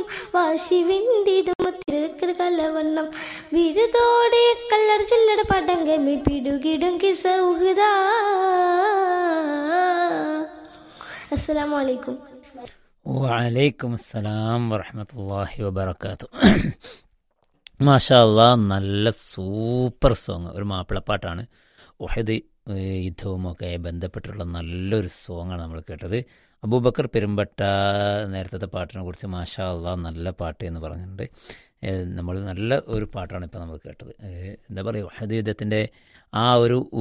വാശി വിണ്ടിതും തിരക്കൽ കലവണ്ണം വിരുതോടെ കല്ലട ചില്ലട പടങ്കമി പിടുകിടും കിസൗഹൃദ അസ്സലാമു അലൈക്കും വലൈക്കും അസ്സലാം വറഹമത്തല്ലാഹി വബർക്കാത്തു മാഷാ അല്ലാ നല്ല സൂപ്പർ സോങ് ഒരു മാപ്പിളപ്പാട്ടാണ് ഒഹദ് യുദ്ധവുമൊക്കെ ബന്ധപ്പെട്ടുള്ള നല്ലൊരു സോങ്ങാണ് നമ്മൾ കേട്ടത് അബൂബക്കർ പെരുമ്പട്ട നേരത്തെ പാട്ടിനെ കുറിച്ച് മാഷാ അല്ലാ നല്ല പാട്ട് എന്ന് പറഞ്ഞിട്ടുണ്ട് നമ്മൾ നല്ല ഒരു പാട്ടാണ് ഇപ്പോൾ നമ്മൾ കേട്ടത് ഏഹ് എന്താ പറയുക ഒഹദ് യുദ്ധത്തിൻ്റെ ആ ഒരു ഊ,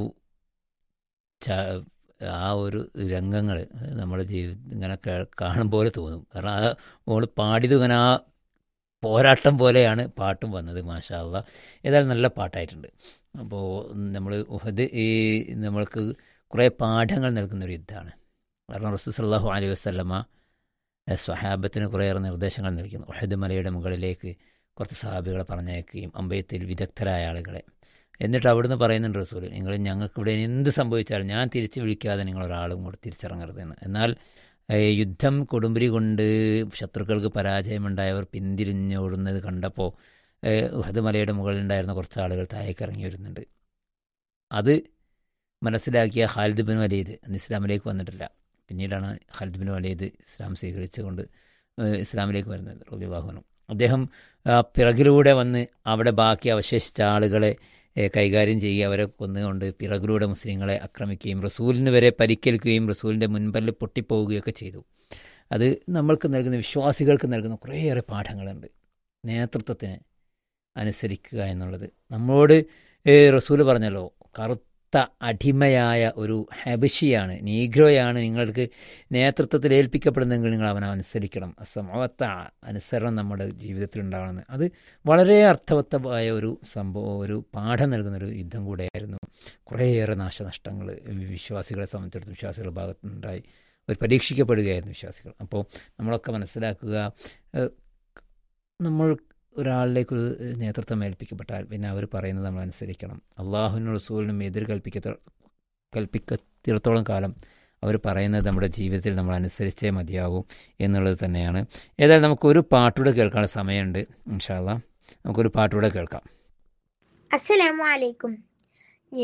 ച- ആ ഒരു രംഗങ്ങൾ നമ്മുടെ ജീവിതം ഇങ്ങനെ കേ- കാണും പോലെ തോന്നും കാരണം ആ മോള് പാടിയത് ഇങ്ങനെ ആ പോരാട്ടം പോലെയാണ് പാട്ടും വന്നത് മാഷാ അള്ളാ ഏതായാലും നല്ല പാട്ടായിട്ടുണ്ട് അപ്പോൾ നമ്മൾ ഉഹദ് ഈ നമ്മൾക്ക് കുറേ പാഠങ്ങൾ നൽകുന്നൊരു യുദ്ധമാണ് കാരണം റസൂൽ സല്ലാഹു അലൈഹി വസ്ലമ സ്വഹാബത്തിന് കുറേയേറെ നിർദ്ദേശങ്ങൾ നൽകുന്നു ഉഹദ് മലയുടെ മുകളിലേക്ക് കുറച്ച് സഹാബികളെ പറഞ്ഞയക്കുകയും അമ്പയത്തിൽ വിദഗ്ധരായ ആളുകളെ എന്നിട്ട് അവിടുന്ന് പറയുന്നുണ്ട് റസൂൽ നിങ്ങൾ ഞങ്ങൾക്ക് ഇവിടെ എന്ത് സംഭവിച്ചാലും ഞാൻ തിരിച്ച് വിളിക്കാതെ നിങ്ങൾ ഒരാളും കൂടെ തിരിച്ചിറങ്ങരുതെന്ന് എന്നാൽ ഏഹ്, യുദ്ധം കൊടുമ്പിരി കൊണ്ട് ശത്രുക്കൾക്ക് പരാജയമുണ്ടായവർ പിന്തിരിഞ്ഞോടുന്നത് കണ്ടപ്പോൾ ഉഹദ് മലയുടെ മുകളിലുണ്ടായിരുന്ന കുറച്ച് ആളുകൾ താഴേക്ക് ഇറങ്ങി വരുന്നുണ്ട് അത് മനസ്സിലാക്കിയ ഖാലിദ് ബിൻ വലീദ് അന്ന് ഇസ്ലാമിലേക്ക് വന്നിട്ടില്ല പിന്നീടാണ് ഖാലിദ് ബിൻ വലീദ് ഇസ്ലാം സ്വീകരിച്ചുകൊണ്ട് ഏഹ്, ഇസ്ലാമിലേക്ക് വരുന്നത് റബിവാഹുനും അദ്ദേഹം ആ, പിറകിലൂടെ വന്ന് അവിടെ ബാക്കി അവശേഷിച്ച ആളുകളെ ഏഹ്, കൈകാര്യം ചെയ്യുക അവരെ കൊന്നുകൊണ്ട് പിറകിലൂടെ മുസ്ലിങ്ങളെ ആക്രമിക്കുകയും റസൂലിന് വരെ പരിക്കേൽക്കുകയും റസൂലിൻ്റെ മുൻപല്ല് പൊട്ടിപ്പോവുകയൊക്കെ ചെയ്തു അത് നമ്മൾക്ക് നൽകുന്ന വിശ്വാസികൾക്ക് നൽകുന്ന കുറേയേറെ പാഠങ്ങളുണ്ട് നേതൃത്വത്തിന് അനുസരിക്കുക എന്നുള്ളത് നമ്മളോട് ഏഹ്, റസൂല് പറഞ്ഞല്ലോ കറുത്ത അടിമയായ ഒരു ഹബഷിയാണ് നീഗ്രോയാണ് നിങ്ങൾക്ക് നേതൃത്വത്തിൽ ഏൽപ്പിക്കപ്പെടുന്നെങ്കിൽ നിങ്ങൾ അവനെ അനുസരിക്കണം അസമവത്ത അനുസരണം നമ്മുടെ ജീവിതത്തിൽ ഉണ്ടാവണമെന്ന് അത് വളരെ അർത്ഥവത്തമായ ഒരു സംഭവം ഒരു പാഠം നൽകുന്നൊരു യുദ്ധം കൂടെയായിരുന്നു കുറേയേറെ നാശനഷ്ടങ്ങൾ വിശ്വാസികളെ സംബന്ധിച്ചിടത്തോളം വിശ്വാസികളുടെ ഭാഗത്തുനിന്നുണ്ടായി ഒരു പരീക്ഷിക്കപ്പെടുകയായിരുന്നു വിശ്വാസികൾ അപ്പോൾ നമ്മളൊക്കെ മനസ്സിലാക്കുക ഏഹ്, നമ്മൾ ഒരാളിലേക്ക് ഒരു നേതൃത്വം ഏൽപ്പിക്കപ്പെട്ടാൽ പിന്നെ അവർ പറയുന്നത് നമ്മൾ അനുസരിക്കണം അള്ളാഹുവിനും റസൂലിനും എതിർ കൽപ്പിക്കത്ത കൽപ്പിക്കത്തിടത്തോളം കാലം അവർ പറയുന്നത് നമ്മുടെ ജീവിതത്തിൽ നമ്മൾ അനുസരിച്ചേ മതിയാകൂ എന്നുള്ളത് തന്നെയാണ് ഏതായാലും നമുക്കൊരു പാട്ടൂടെ കേൾക്കാനുള്ള സമയമുണ്ട് ഇൻഷാല്ല നമുക്കൊരു പാട്ടൂടെ കേൾക്കാം അസ്സലാമു അലൈക്കും